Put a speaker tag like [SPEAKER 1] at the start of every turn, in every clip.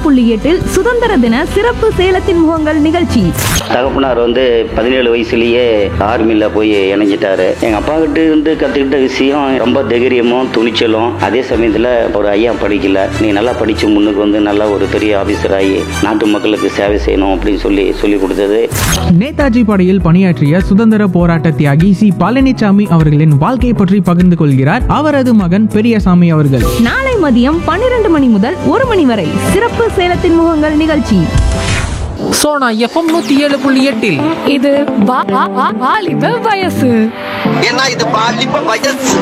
[SPEAKER 1] புள்ளி எட்டில் சுதந்திர தின சிறப்பு சேலத்தின் முகங்கள் நிகழ்ச்சி
[SPEAKER 2] தகப்பனார் வந்து பதினேழு வயசுலயே ஆர்மியில் போய் இணைஞ்சிட்டாரு எங்கள் அப்பா கிட்ட இருந்து கற்றுக்கிட்ட விஷயம் ரொம்ப தைரியமும் துணிச்சலும் அதே சமயத்தில் ஒரு ஐயா படிக்கல நீ நல்லா படித்து முன்னுக்கு வந்து நல்லா ஒரு பெரிய ஆஃபீஸர் ஆகி நாட்டு மக்களுக்கு சேவை செய்யணும் அப்படின்னு சொல்லி சொல்லி கொடுத்தது
[SPEAKER 3] நேதாஜி படையில் பணியாற்றிய சுதந்திர போராட்ட தியாகி சி பழனிசாமி அவர்களின் வாழ்க்கை பற்றி பகிர்ந்து கொள்கிறார் அவரது மகன் பெரியசாமி அவர்கள்
[SPEAKER 1] நாளை மதியம் பன்னிரண்டு மணி முதல் ஒரு மணி வரை சிறப்பு சேலத்தின் முகங்கள் நிகழ்ச்சி
[SPEAKER 4] சோனா எஃப்எம் நூத்தி ஏழு புள்ளி எட்டில்
[SPEAKER 5] இது வா- வா- வா- வாலிப வயசு
[SPEAKER 6] ஏன்னா இது பாலிப்ப வயசு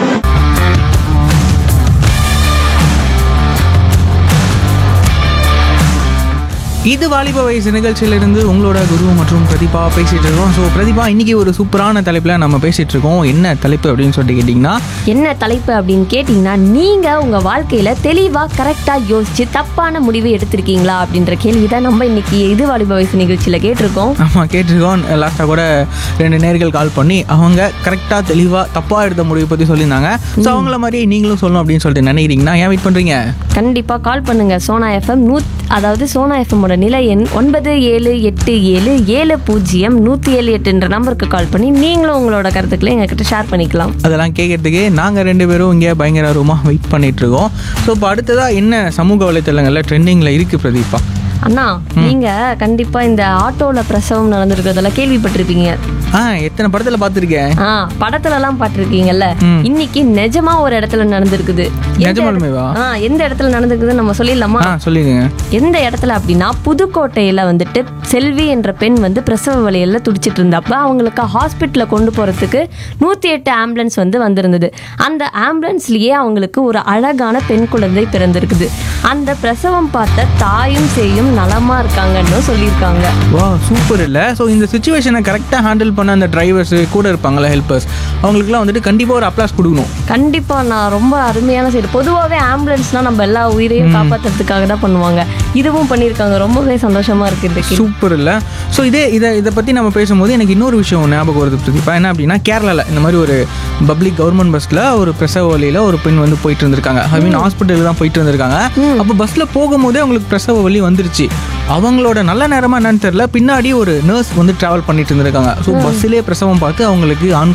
[SPEAKER 3] இது வாலிப வயசு நிகழ்ச்சியிலிருந்து உங்களோட குரு மற்றும் பிரதிபா பேசிட்டு இருக்கோம் ஸோ பிரதிபா இன்னைக்கு ஒரு சூப்பரான தலைப்பில் நம்ம பேசிட்டு இருக்கோம் என்ன தலைப்பு அப்படின்னு சொல்லிட்டு கேட்டிங்கன்னா
[SPEAKER 7] என்ன தலைப்பு அப்படின்னு கேட்டிங்கன்னா நீங்கள் உங்கள் வாழ்க்கையில் தெளிவாக கரெக்டாக யோசிச்சு தப்பான முடிவு எடுத்திருக்கீங்களா அப்படின்ற கேள்வி தான் நம்ம இன்னைக்கு இது வாலிப வயசு நிகழ்ச்சியில் கேட்டிருக்கோம்
[SPEAKER 3] ஆமாம் கேட்டிருக்கோம் லாஸ்ட்டாக கூட ரெண்டு நேர்கள் கால் பண்ணி அவங்க கரெக்டாக தெளிவாக தப்பாக எடுத்த முடிவை பற்றி சொல்லியிருந்தாங்க ஸோ அவங்கள மாதிரி நீங்களும் சொல்லணும் அப்படின்னு சொல்லிட்டு நினைக்கிறீங்கன்னா ஏன் வெயிட் பண்ணுறீங்க
[SPEAKER 7] கண்டிப்பாக கால் பண்ணுங்கள் சோனா எஃப்எம் நூத் அதாவது சோனா எஃப்எம்மோட நிலை எண் ஒன்பது ஏழு எட்டு ஏழு ஏழு பூஜ்ஜியம் நூற்றி ஏழு எட்டுன்ற நம்பருக்கு கால் பண்ணி நீங்களும் உங்களோட கருத்துக்களை எங்ககிட்ட ஷேர் பண்ணிக்கலாம்
[SPEAKER 3] அதெல்லாம் கேட்கறதுக்கு நாங்கள் ரெண்டு பேரும் இங்கே பயங்கர ரூமாக வெயிட் பண்ணிட்டு இருக்கோம் ஸோ இப்போ அடுத்ததாக என்ன சமூக வலைத்தளங்களில் ட்ரெண்டிங்கில் இருக்குது பிரதீபா
[SPEAKER 7] அண்ணா நீங்கள் கண்டிப்பாக இந்த ஆட்டோவில் பிரசவம் நடந்திருக்கிறதெல்லாம் கேள்விப்பட்டிருப்பீங்க
[SPEAKER 3] ஆ எத்தனை படத்தில் பார்த்துருக்கேன்
[SPEAKER 7] ஆ படத்துலலாம் பார்த்துருக்கீங்கல்ல
[SPEAKER 3] ம்.
[SPEAKER 7] இன்னைக்கு நிஜமா ஒரு இடத்துல நடந்திருக்குது எந்த
[SPEAKER 3] நிஜமாலுமேவா?
[SPEAKER 7] ஆ எந்த இடத்துல நடந்திருக்குதுன்னு நம்ம சொல்லிடலாமா
[SPEAKER 3] ஆ சொல்லிடுங்க
[SPEAKER 7] எந்த இடத்துல அப்படின்னா புதுக்கோட்டையில வந்துட்டு செல்வி என்ற பெண் வந்து பிரசவ வலியில துடிச்சிட்டு இருந்தப்ப அவங்களுக்கு ஹாஸ்பிட்டல்ல கொண்டு போறதுக்கு நூத்தி எட்டு ஆம்புலன்ஸ் வந்து வந்திருந்தது அந்த ஆம்புலன்ஸ்லயே அவங்களுக்கு ஒரு அழகான பெண் குழந்தை பிறந்திருக்குது அந்த பிரசவம் பார்த்த தாயும் சேயும் நலமா இருக்காங்கன்னு சொல்லியிருக்காங்க
[SPEAKER 3] வா சூப்பர் இல்லை ஸோ இந்த சுச்சுவேஷனை கரெக்டாக ஹேண்டில் பண்ண அந்த டிரைவர்ஸ் கூட இருப்பாங்கல்ல ஹெல்ப்பர்ஸ் அவங்களுக்குலாம் வந்துட்டு கண்டிப்பாக ஒரு அப்ளாஸ் கொடுக்கணும்
[SPEAKER 7] கண்டிப்பா நான் ரொம்ப அருமையான சைடு பொதுவாகவே ஆம்புலன்ஸ்னா நம்ம எல்லா உயிரையும் காப்பாத்துறதுக்காக தான் பண்ணுவாங்க இதுவும் பண்ணியிருக்காங்க ரொம்பவே சந்தோஷமா இருக்கு இந்த கேள்வி.
[SPEAKER 3] சூப்பர் இல்லை ஸோ இதே இதை இதை பற்றி நம்ம பேசும்போது எனக்கு இன்னொரு விஷயம் ஞாபகம் வருது பிரதீபா என்ன அப்படின்னா கேரளாவில் இந்த மாதிரி ஒரு பப்ளிக் கவர்மெண்ட் பஸ்ஸில் ஒரு பிரசவ வழியில் ஒரு பெண் வந்து போயிட்டு இருந்திருக்காங்க ஐ மீன் ஹாஸ்பிட்டலுக்கு தான் போயிட்டு இருந்திருக்காங்க அப்போ பஸ்ஸில் போகும்போதே அவங்களுக்கு பிரசவ வலி வந்துருச்சு அவங்களோட நல்ல நேரமா என்னன்னு தெரியல பின்னாடி ஒரு நர்ஸ் வந்து டிராவல் பண்ணிட்டு இருந்திருக்காங்க ஸோ பஸ்ஸிலே பிரசவம் பார்த்து அவங்களுக்கு ஆண்